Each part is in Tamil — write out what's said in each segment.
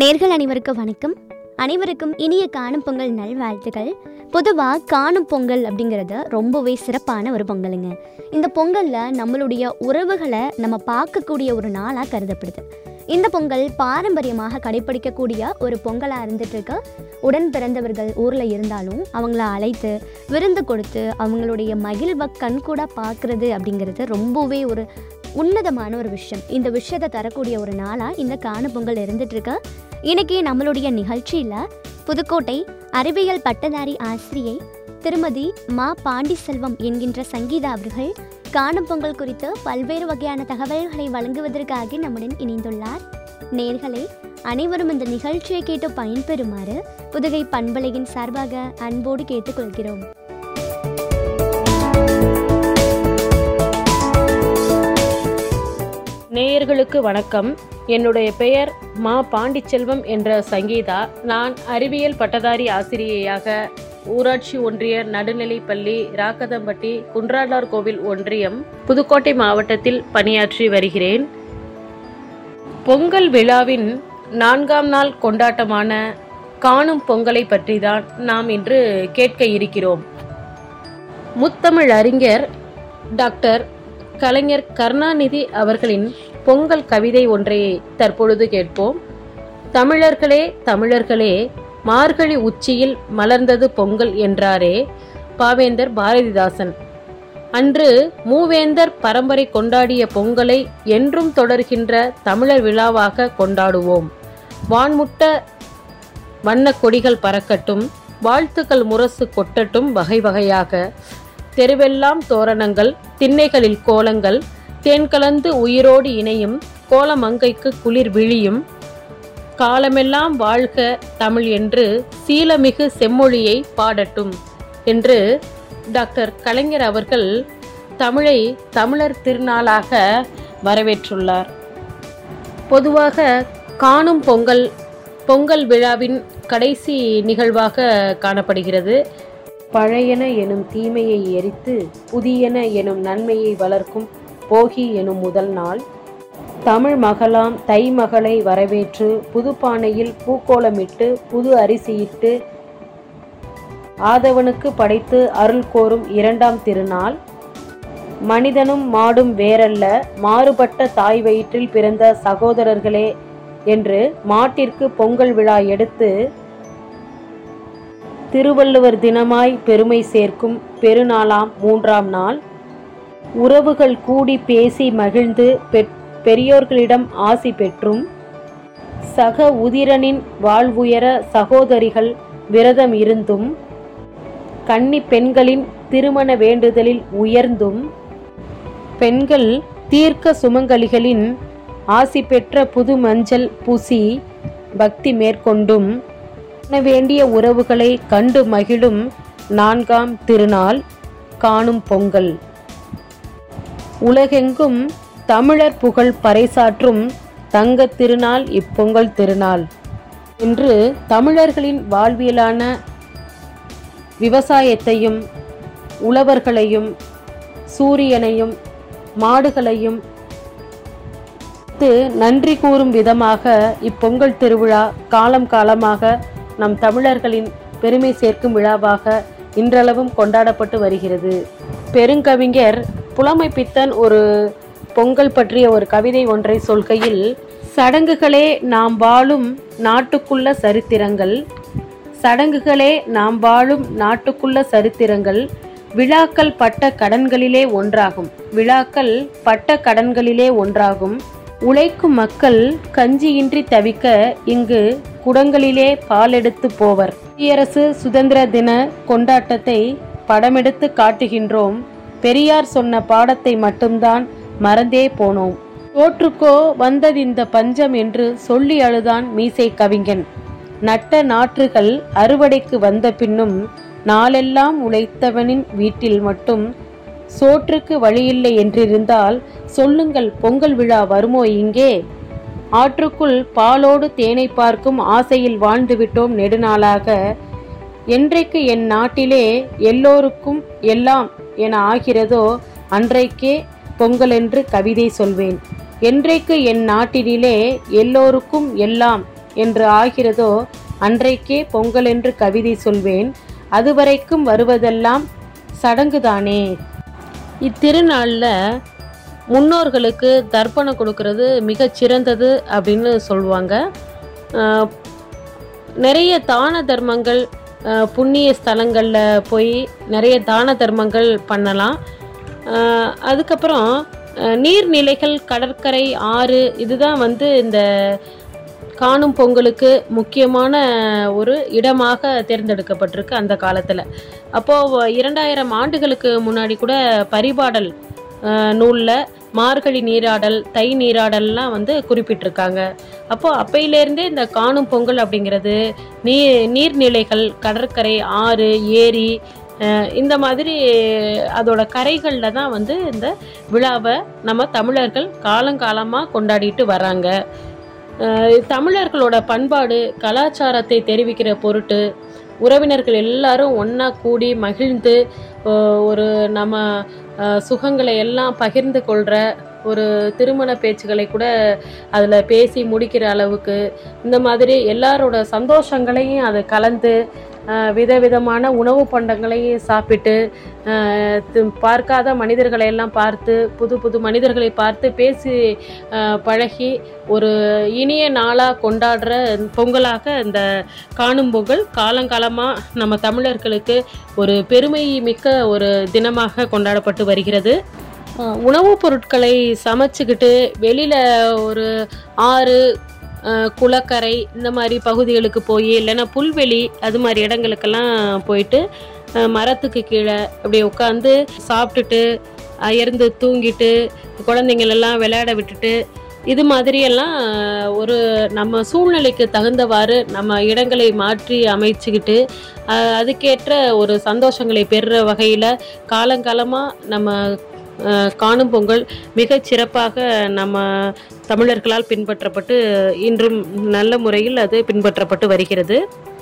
நேர்கள் அனைவருக்கும் வணக்கம் அனைவருக்கும் இனிய காணும் பொங்கல் நல்வாழ்த்துக்கள் பொதுவாக காணும் பொங்கல் அப்படிங்கிறது ரொம்பவே சிறப்பான ஒரு பொங்கலுங்க இந்த பொங்கலில் நம்மளுடைய உறவுகளை நம்ம பார்க்கக்கூடிய ஒரு நாளாக கருதப்படுது இந்த பொங்கல் பாரம்பரியமாக கடைப்பிடிக்கக்கூடிய ஒரு பொங்கலாக இருந்துட்டு இருக்கு உடன் பிறந்தவர்கள் ஊரில் இருந்தாலும் அவங்கள அழைத்து விருந்து கொடுத்து அவங்களுடைய மகிழ்வை கண்கூட பார்க்குறது அப்படிங்கிறது ரொம்பவே ஒரு உன்னதமான ஒரு விஷயம் இந்த விஷயத்தை தரக்கூடிய ஒரு நாளாக இந்த காணும் பொங்கல் இருந்துட்டு இருக்கு இன்னைக்கு நம்மளுடைய நிகழ்ச்சியில் புதுக்கோட்டை அறிவியல் பட்டதாரி ஆசிரியை திருமதி மா பாண்டிசெல்வம் என்கின்ற சங்கீதா அவர்கள் காணும் பொங்கல் குறித்து பல்வேறு வகையான தகவல்களை வழங்குவதற்காக நம்முடன் இணைந்துள்ளார் நேர்களே அனைவரும் இந்த நிகழ்ச்சியை கேட்டு பயன்பெறுமாறு புதுகை பண்பலையின் சார்பாக அன்போடு கேட்டுக்கொள்கிறோம் நேயர்களுக்கு வணக்கம் என்னுடைய பெயர் மா பாண்டிச்செல்வம் என்ற சங்கீதா நான் அறிவியல் பட்டதாரி ஆசிரியையாக ஊராட்சி ஒன்றிய நடுநிலைப்பள்ளி ராக்கதம்பட்டி குன்றாடார் கோவில் ஒன்றியம் புதுக்கோட்டை மாவட்டத்தில் பணியாற்றி வருகிறேன் பொங்கல் விழாவின் நான்காம் நாள் கொண்டாட்டமான காணும் பொங்கலை பற்றி தான் நாம் இன்று கேட்க இருக்கிறோம் முத்தமிழ் அறிஞர் டாக்டர் கலைஞர் கருணாநிதி அவர்களின் பொங்கல் கவிதை ஒன்றை தற்பொழுது கேட்போம் தமிழர்களே தமிழர்களே மார்கழி உச்சியில் மலர்ந்தது பொங்கல் என்றாரே பாவேந்தர் பாரதிதாசன் அன்று மூவேந்தர் பரம்பரை கொண்டாடிய பொங்கலை என்றும் தொடர்கின்ற தமிழர் விழாவாக கொண்டாடுவோம் வான்முட்ட வண்ண கொடிகள் பறக்கட்டும் வாழ்த்துக்கள் முரசு கொட்டட்டும் வகை வகையாக தெருவெல்லாம் தோரணங்கள் திண்ணைகளில் கோலங்கள் தேன் கலந்து உயிரோடு இணையும் கோலமங்கைக்கு குளிர் விழியும் காலமெல்லாம் வாழ்க தமிழ் என்று சீலமிகு செம்மொழியை பாடட்டும் என்று டாக்டர் கலைஞர் அவர்கள் தமிழை தமிழர் திருநாளாக வரவேற்றுள்ளார் பொதுவாக காணும் பொங்கல் பொங்கல் விழாவின் கடைசி நிகழ்வாக காணப்படுகிறது பழையன எனும் தீமையை எரித்து புதியன எனும் நன்மையை வளர்க்கும் போகி எனும் முதல் நாள் தமிழ் மகளாம் தை மகளை வரவேற்று புதுப்பானையில் பூக்கோலமிட்டு புது அரிசியிட்டு ஆதவனுக்கு படைத்து அருள் கோரும் இரண்டாம் திருநாள் மனிதனும் மாடும் வேறல்ல மாறுபட்ட தாய் வயிற்றில் பிறந்த சகோதரர்களே என்று மாட்டிற்கு பொங்கல் விழா எடுத்து திருவள்ளுவர் தினமாய் பெருமை சேர்க்கும் பெருநாளாம் மூன்றாம் நாள் உறவுகள் கூடி பேசி மகிழ்ந்து பெற்- பெரியோர்களிடம் ஆசி பெற்றும் சக உதிரனின் வாழ்வுயர சகோதரிகள் விரதம் இருந்தும் கன்னி பெண்களின் திருமண வேண்டுதலில் உயர்ந்தும் பெண்கள் தீர்க்க சுமங்கலிகளின் ஆசி பெற்ற புது மஞ்சள் பூசி பக்தி மேற்கொண்டும் காண வேண்டிய உறவுகளை கண்டு மகிழும் நான்காம் திருநாள் காணும் பொங்கல் உலகெங்கும் தமிழர் புகழ் பறைசாற்றும் தங்கத் திருநாள் இப்பொங்கல் திருநாள் என்று தமிழர்களின் வாழ்வியலான விவசாயத்தையும் உழவர்களையும் சூரியனையும் மாடுகளையும் பார்த்து நன்றி கூறும் விதமாக இப்பொங்கல் திருவிழா காலம் காலமாக நம் தமிழர்களின் பெருமை சேர்க்கும் விழாவாக இன்றளவும் கொண்டாடப்பட்டு வருகிறது பெருங்கவிஞர் புலமை பித்தன் ஒரு பொங்கல் பற்றிய ஒரு கவிதை ஒன்றை சொல்கையில் சடங்குகளே நாம் வாழும் நாட்டுக்குள்ள சரித்திரங்கள் சடங்குகளே நாம் வாழும் நாட்டுக்குள்ள சரித்திரங்கள் விழாக்கள் பட்ட கடன்களிலே ஒன்றாகும் விழாக்கள் பட்ட கடன்களிலே ஒன்றாகும் உழைக்கும் மக்கள் கஞ்சியின்றி தவிக்க இங்கு குடங்களிலே பாலெடுத்து போவர் குடியரசு சுதந்திர தின கொண்டாட்டத்தை படமெடுத்து காட்டுகின்றோம் பெரியார் சொன்ன பாடத்தை மட்டும்தான் மறந்தே போனோம் தோற்றுக்கோ வந்ததிந்த பஞ்சம் என்று சொல்லி அழுதான் மீசை கவிஞன் நட்ட நாற்றுகள் அறுவடைக்கு வந்த பின்னும் நாளெல்லாம் உழைத்தவனின் வீட்டில் மட்டும் சோற்றுக்கு வழியில்லை என்றிருந்தால் சொல்லுங்கள் பொங்கல் விழா வருமோ இங்கே ஆற்றுக்குள் பாலோடு தேனை பார்க்கும் ஆசையில் வாழ்ந்துவிட்டோம் நெடுநாளாக என்றைக்கு என் நாட்டிலே எல்லோருக்கும் எல்லாம் என ஆகிறதோ அன்றைக்கே பொங்கல் என்று கவிதை சொல்வேன் என்றைக்கு என் நாட்டினிலே எல்லோருக்கும் எல்லாம் என்று ஆகிறதோ அன்றைக்கே பொங்கல் என்று கவிதை சொல்வேன் அதுவரைக்கும் வருவதெல்லாம் சடங்குதானே இத்திருநாளில் முன்னோர்களுக்கு தர்ப்பணம் கொடுக்கறது மிகச் சிறந்தது அப்படின்னு சொல்லுவாங்க ஆஹ் நிறைய தான தர்மங்கள் ஆஹ் புண்ணிய ஸ்தலங்களில் போய் நிறைய தான தர்மங்கள் பண்ணலாம் ஆஹ் அதுக்கப்புறம் ஆஹ் நீர்நிலைகள் கடற்கரை ஆறு இதுதான் வந்து இந்த காணும் பொங்கலுக்கு முக்கியமான ஒரு இடமாக தேர்ந்தெடுக்கப்பட்டிருக்கு அந்த காலத்தில் அப்போது இரண்டாயிரம் ஆண்டுகளுக்கு முன்னாடி கூட பரிபாடல் நூலில் மார்கழி நீராடல் தை நீராடல்லாம் வந்து குறிப்பிட்டிருக்காங்க அப்போது அப்பையிலேருந்தே இந்த காணும் பொங்கல் அப்படிங்கிறது நீ நீர்நிலைகள் கடற்கரை ஆறு ஏரி அஹ் இந்த மாதிரி அதோட கரைகளில் தான் வந்து இந்த விழாவை நம்ம தமிழர்கள் காலங்காலமாக கொண்டாடிட்டு வராங்க அஹ் தமிழர்களோட பண்பாடு கலாச்சாரத்தை தெரிவிக்கிற பொருட்டு உறவினர்கள் எல்லாரும் ஒன்றா கூடி மகிழ்ந்து அஹ் ஒரு நம்ம அஹ் சுகங்களை எல்லாம் பகிர்ந்து கொள்கிற ஒரு திருமண பேச்சுகளை கூட அதில் பேசி முடிக்கிற அளவுக்கு இந்த மாதிரி எல்லாரோட சந்தோஷங்களையும் அது கலந்து அஹ் விதவிதமான உணவு பண்டங்களையும் சாப்பிட்டு அஹ் தி- பார்க்காத மனிதர்களை எல்லாம் பார்த்து புது புது மனிதர்களை பார்த்து பேசி அஹ் பழகி ஒரு இனிய நாளாக கொண்டாடுற பொங்கலாக இந்த காணும் பொங்கல் காலங்காலமாக நம்ம தமிழர்களுக்கு ஒரு பெருமை மிக்க ஒரு தினமாக கொண்டாடப்பட்டு வருகிறது அஹ் உணவுப் பொருட்களை சமைச்சுக்கிட்டு வெளியில் ஒரு ஆறு அஹ் குளக்கரை இந்த மாதிரி பகுதிகளுக்கு போய் இல்லைன்னா புல்வெளி அது மாதிரி இடங்களுக்கெல்லாம் போயிட்டு அஹ் மரத்துக்கு கீழே அப்படி உட்காந்து சாப்பிட்டுட்டு அயர்ந்து தூங்கிட்டு குழந்தைங்களெல்லாம் விளையாட விட்டுட்டு இது மாதிரியெல்லாம் ஒரு நம்ம சூழ்நிலைக்கு தகுந்தவாறு நம்ம இடங்களை மாற்றி அமைச்சுக்கிட்டு அஹ் அதுக்கேற்ற ஒரு சந்தோஷங்களை பெறுற வகையில் காலங்காலமாக நம்ம அஹ், காணும் பொங்கல் மிகச் சிறப்பாக நம்ம தமிழர்களால் பின்பற்றப்பட்டு இன்றும் நல்ல முறையில் அது பின்பற்றப்பட்டு வருகிறது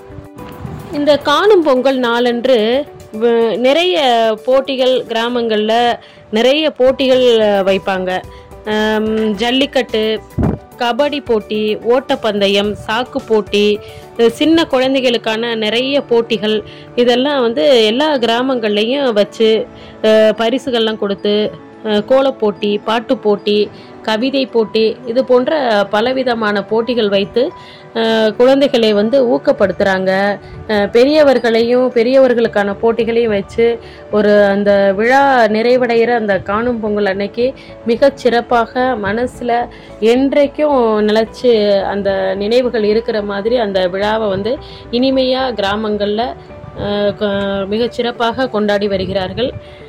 இந்த காணும் பொங்கல் நாளன்று வ- நிறைய போட்டிகள் கிராமங்களில் நிறைய போட்டிகள் அஹ், வைப்பாங்க ஆம், ஜல்லிக்கட்டு கபடி போட்டி ஓட்டப்பந்தயம் சாக்கு போட்டி அஹ், சின்ன குழந்தைகளுக்கான நிறைய போட்டிகள் இதெல்லாம் வந்து எல்லா கிராமங்கள்லேயும் வச்சு அஹ், பரிசுகள்லாம் கொடுத்து அஹ், கோலப்போட்டி பாட்டு போட்டி கவிதை போட்டி இது போன்ற பலவிதமான போட்டிகள் வைத்து அஹ், குழந்தைகளை வந்து ஊக்கப்படுத்துகிறாங்க பெரியவர்களையும் பெரியவர்களுக்கான போட்டிகளையும் வச்சு ஒரு அந்த விழா நிறைவடைகிற அந்த காணும் பொங்கல் அன்னைக்கு மிகச் சிறப்பாக மனசில் என்றைக்கும் நிலச்சி அந்த நினைவுகள் இருக்கிற மாதிரி அந்த விழாவை வந்து இனிமையாக கிராமங்களில் மிகச் சிறப்பாக கொண்டாடி வருகிறார்கள்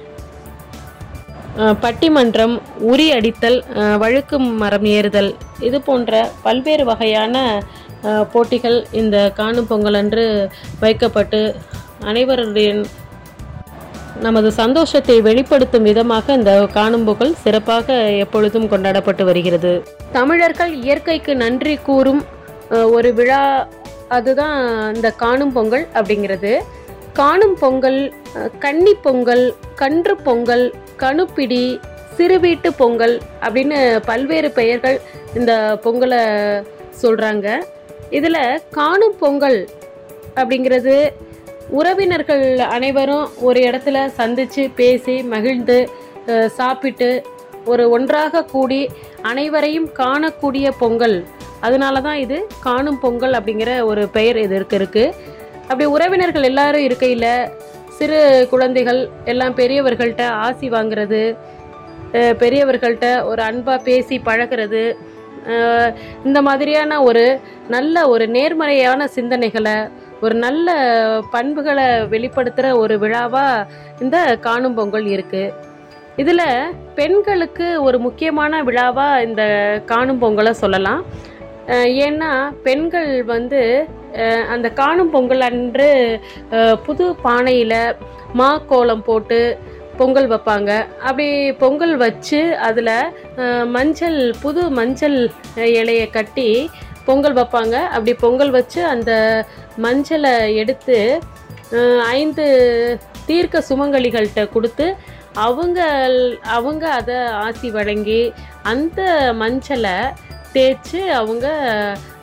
அஹ் பட்டிமன்றம் உரி அடித்தல் அஹ் வழுக்கு மரம் ஏறுதல் இது போன்ற பல்வேறு வகையான அஹ், போட்டிகள் இந்த காணும் பொங்கல் அன்று வைக்கப்பட்டு அனைவருடைய நமது சந்தோஷத்தை வெளிப்படுத்தும் விதமாக இந்த காணும் பொங்கல் சிறப்பாக எப்பொழுதும் கொண்டாடப்பட்டு வருகிறது தமிழர்கள் இயற்கைக்கு நன்றி கூறும் அஹ், ஒரு விழா அதுதான் இந்த காணும் பொங்கல் அப்படிங்கிறது காணும் பொங்கல் அஹ், கன்னி பொங்கல் கன்று பொங்கல் கணுப்பிடி சிறுவீட்டு பொங்கல் அப்படின்னு பல்வேறு பெயர்கள் இந்த பொங்கலை சொல்கிறாங்க இதில் காணும் பொங்கல் அப்படிங்கிறது உறவினர்கள் அனைவரும் ஒரு இடத்துல சந்தித்து பேசி மகிழ்ந்து அஹ், சாப்பிட்டு ஒரு ஒன்றாக கூடி அனைவரையும் காணக்கூடிய பொங்கல் அதனால தான் இது காணும் பொங்கல் அப்படிங்கிற ஒரு பெயர் இதற்கு இருக்குது அப்படி உறவினர்கள் எல்லாரும் இருக்கையில் சிறு குழந்தைகள் எல்லாம் பெரியவர்கள்ட்ட ஆசி வாங்குறது அஹ் பெரியவர்கள்ட்ட ஒரு அன்பாக பேசி பழகிறது அஹ் இந்த மாதிரியான ஒரு நல்ல ஒரு நேர்மறையான சிந்தனைகளை ஒரு நல்ல பண்புகளை வெளிப்படுத்துகிற ஒரு விழாவாக இந்த காணும் பொங்கல் இருக்குது இதில் பெண்களுக்கு ஒரு முக்கியமான விழாவாக இந்த காணும் பொங்கலை சொல்லலாம் அஹ் ஏன்னா பெண்கள் வந்து அஹ் அந்த காணும் பொங்கல் அன்று அஹ் புது பானையில் மா கோலம் போட்டு பொங்கல் வைப்பாங்க அப்படி பொங்கல் வச்சு அதில் மஞ்சள் புது மஞ்சள் இலையை கட்டி பொங்கல் வைப்பாங்க அப்படி பொங்கல் வச்சு அந்த மஞ்சளை எடுத்து அஹ் ஐந்து தீர்க்க சுமங்கலிகள்கிட்ட கொடுத்து அவங்க அவங்க அதை ஆசி வழங்கி அந்த மஞ்சளை தேய்ச்சி அவங்க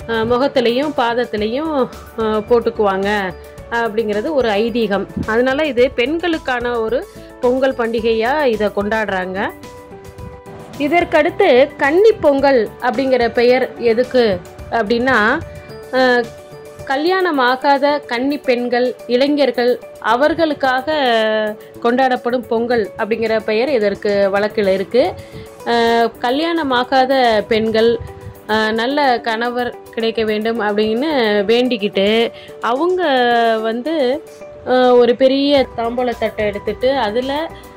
அஹ், முகத்துலேயும் பாதத்துலேயும் அஹ், போட்டுக்குவாங்க அப்படிங்கிறது ஒரு ஐதீகம் அதனால இது பெண்களுக்கான ஒரு பொங்கல் பண்டிகையாக இதை கொண்டாடுறாங்க இதற்கடுத்து கன்னி பொங்கல் அப்படிங்கிற பெயர் எதுக்கு அப்படின்னா அஹ், கல்யாணம் ஆகாத கன்னி பெண்கள் இளைஞர்கள் அவர்களுக்காக கொண்டாடப்படும் பொங்கல் அப்படிங்கிற பெயர் இதற்கு வழக்கில் இருக்குது கல்யாணமாகாத பெண்கள் அஹ், நல்ல கணவர் கிடைக்க வேண்டும் அப்படின்னு வேண்டிக்கிட்டு அவங்க வந்து அஹ், ஒரு பெரிய தாம்பூலத்தட்டை எடுத்துட்டு அதில்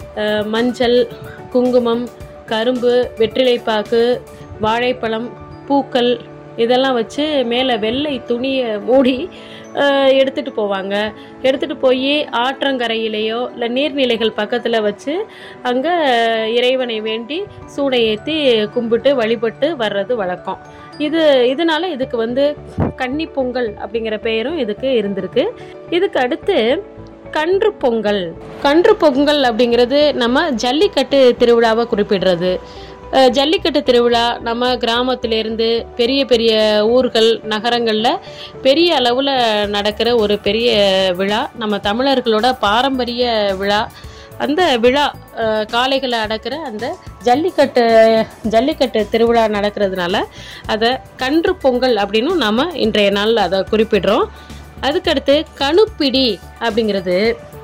மஞ்சள் குங்குமம் கரும்பு வெற்றிலைப்பாக்கு வாழைப்பழம் பூக்கள் இதெல்லாம் வச்சு மேலே வெள்ளை துணியை மூடி அஹ், எடுத்துட்டு போவாங்க எடுத்துட்டு போய் ஆற்றங்கரையிலேயோ இல்லை நீர்நிலைகள் பக்கத்தில் வச்சு அங்கே இறைவனை வேண்டி சூடை ஏற்றி கும்பிட்டு வழிபட்டு வர்றது வழக்கம் இது இதனால இதுக்கு வந்து கன்னி பொங்கல் அப்படிங்கிற பெயரும் இதுக்கு இருந்திருக்கு இதுக்கு அடுத்து கன்று பொங்கல் கன்று பொங்கல் அப்படிங்கிறது நம்ம ஜல்லிக்கட்டு திருவிழாவை குறிப்பிடுறது அஹ் ஜல்லிக்கட்டு திருவிழா நம்ம கிராமத்திலேருந்து பெரிய பெரிய ஊர்கள் நகரங்களில் பெரிய அளவில் நடக்கிற ஒரு பெரிய விழா நம்ம தமிழர்களோட பாரம்பரிய விழா அந்த விழா அஹ் காளைகளை அடக்கிற அந்த ஜல்லிக்கட்டு ஜல்லிக்கட்டு திருவிழா நடக்கிறதுனால அதை கன்று பொங்கல் அப்படின்னும் நம்ம இன்றைய நாள் அதை குறிப்பிடுறோம் அதுக்கடுத்து கணுப்பிடி அப்படிங்கிறது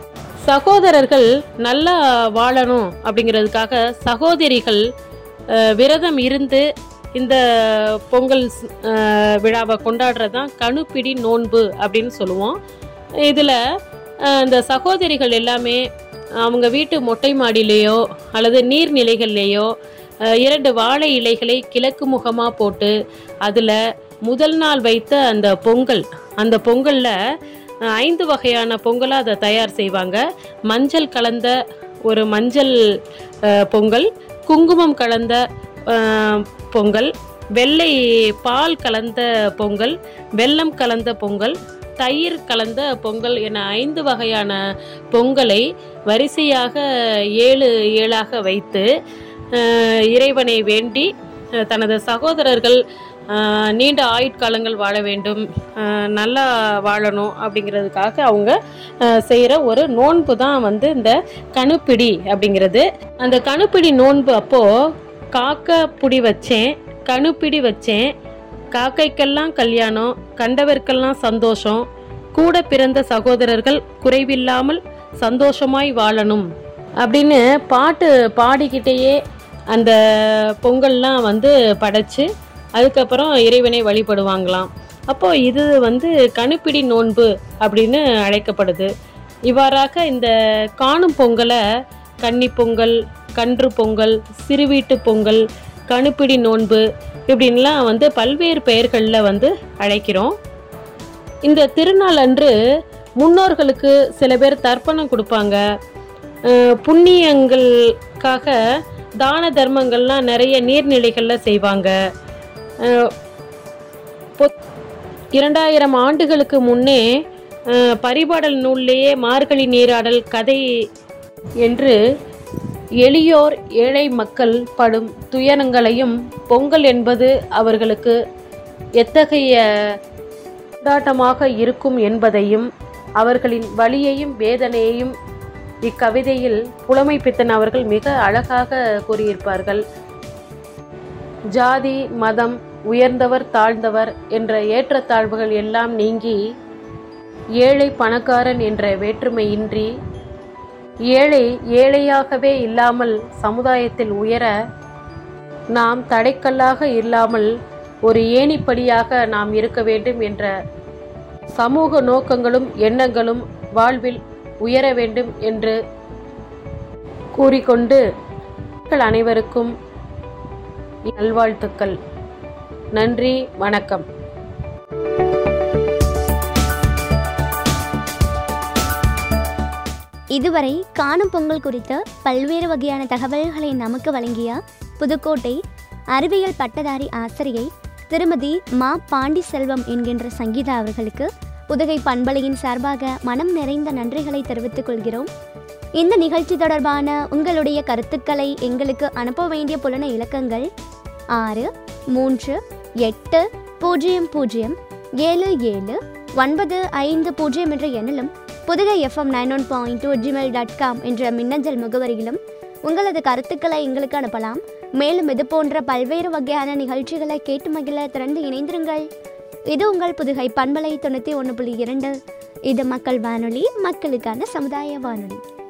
சகோதரர்கள் நல்லா வாழணும் அப்படிங்கிறதுக்காக சகோதரிகள் அஹ், விரதம் இருந்து இந்த பொங்கல் ஸ்- அஹ், விழாவை கொண்டாடுறது தான் கணுப்பிடி நோன்பு அப்படின்னு சொல்லுவோம் இதில் இந்த சகோதரிகள் எல்லாமே அவங்க வீட்டு மொட்டை மாடியிலேயோ அல்லது நீர்நிலைகள்லேயோ அஹ், இரண்டு வாழை இலைகளை கிழக்கு முகமாக போட்டு அதில் முதல் நாள் வைத்த அந்த பொங்கல் அந்த பொங்கலில் ஐந்து வகையான பொங்கலை அதை தயார் செய்வாங்க மஞ்சள் கலந்த ஒரு மஞ்சள் அஹ், பொங்கல் குங்குமம் கலந்த அஹ், பொங்கல் வெள்ளை பால் கலந்த பொங்கல் வெல்லம் கலந்த பொங்கல் தயிர் கலந்த பொங்கல் என ஐந்து வகையான பொங்கலை வரிசையாக ஏழு ஏழாக வைத்து அஹ், இறைவனை வேண்டி அஹ், தனது சகோதரர்கள் அஹ், நீண்ட ஆயுட்காலங்கள் வாழ வேண்டும் அஹ், நல்லா வாழணும் அப்படிங்கிறதுக்காக அவங்க செய்கிற ஒரு நோன்பு தான் வந்து இந்த கணுப்பிடி அப்படிங்கிறது அந்த கணுப்பிடி நோன்பு அப்போது காக்கை புடி வச்சேன் கணுப்பிடி வச்சேன் காக்கைக்கெல்லாம் கல்யாணம் கண்டவர்க்கெல்லாம் சந்தோஷம் கூட பிறந்த சகோதரர்கள் குறைவில்லாமல் சந்தோஷமாய் வாழணும் அப்படின்னு பாட்டு பாடிக்கிட்டேயே அந்த பொங்கல்லாம் வந்து படைச்சு அதுக்கப்புறம் இறைவனை வழிபடுவாங்களாம் அப்போ இது வந்து கணுப்பிடி நோன்பு அப்படின்னு அழைக்கப்படுது இவ்வாறாக இந்த காணும் பொங்கலை கன்னி பொங்கல் கன்று பொங்கல் சிறுவீட்டு பொங்கல் கணுப்பிடி நோன்பு இப்படின்லாம் வந்து பல்வேறு பெயர்களில் வந்து அழைக்கிறோம் இந்த திருநாள் அன்று முன்னோர்களுக்கு சில பேர் தர்ப்பணம் கொடுப்பாங்க அஹ் புண்ணியங்களுக்காக தான தர்மங்கள்லாம் நிறைய நீர்நிலைகளில் செய்வாங்க அஹ் பொத்- இரண்டாயிரம் ஆண்டுகளுக்கு முன்னே அஹ், பரிபாடல் நூல்லேயே மார்கழி நீராடல் கதை என்று எளியோர் ஏழை மக்கள் படும் துயரங்களையும் பொங்கல் என்பது அவர்களுக்கு எத்தகைய கொண்டாட்டமாக இருக்கும் என்பதையும் அவர்களின் வலியையும் வேதனையையும் இக்கவிதையில் புலமை பித்தன் அவர்கள் மிக அழகாக கூறியிருப்பார்கள் ஜாதி மதம் உயர்ந்தவர் தாழ்ந்தவர் என்ற ஏற்றத்தாழ்வுகள் எல்லாம் நீங்கி ஏழை பணக்காரன் என்ற வேற்றுமையின்றி ஏழை ஏழையாகவே இல்லாமல் சமுதாயத்தில் உயர நாம் தடைக்கல்லாக இல்லாமல் ஒரு ஏணிப்படியாக நாம் இருக்க வேண்டும் என்ற சமூக நோக்கங்களும் எண்ணங்களும் வாழ்வில் உயர வேண்டும் என்று கூறிக்கொண்டு மக்கள் அனைவருக்கும் நல்வாழ்த்துக்கள் நன்றி வணக்கம் இதுவரை காணும் பொங்கல் குறித்த பல்வேறு வகையான தகவல்களை நமக்கு வழங்கிய புதுக்கோட்டை அறிவியல் பட்டதாரி ஆசிரியை திருமதி மா பாண்டி செல்வம் என்கின்ற சங்கீதா அவர்களுக்கு புதுகை பண்பலையின் சார்பாக மனம் நிறைந்த நன்றிகளை தெரிவித்துக் கொள்கிறோம் இந்த நிகழ்ச்சி தொடர்பான உங்களுடைய கருத்துக்களை எங்களுக்கு அனுப்ப வேண்டிய புலன இலக்கங்கள் ஆறு மூன்று எட்டு பூஜ்ஜியம் பூஜ்ஜியம் ஏழு ஏழு ஒன்பது ஐந்து பூஜ்ஜியம் என்ற எண்ணிலும் Pudugai FM nine one point two Gmail dot com என்ற மின்னஞ்சல் முகவரியிலும் உங்களது கருத்துக்களை எங்களுக்கு அனுப்பலாம் மேலும் இது போன்ற பல்வேறு வகையான நிகழ்ச்சிகளை கேட்டு மகிழ திறந்து இணைந்திருங்கள் இது உங்கள் புதுகை பண்பலை தொண்ணூற்றி ஒன்று புள்ளி இரண்டு இது மக்கள் வானொலி மக்களுக்கான சமுதாய வானொலி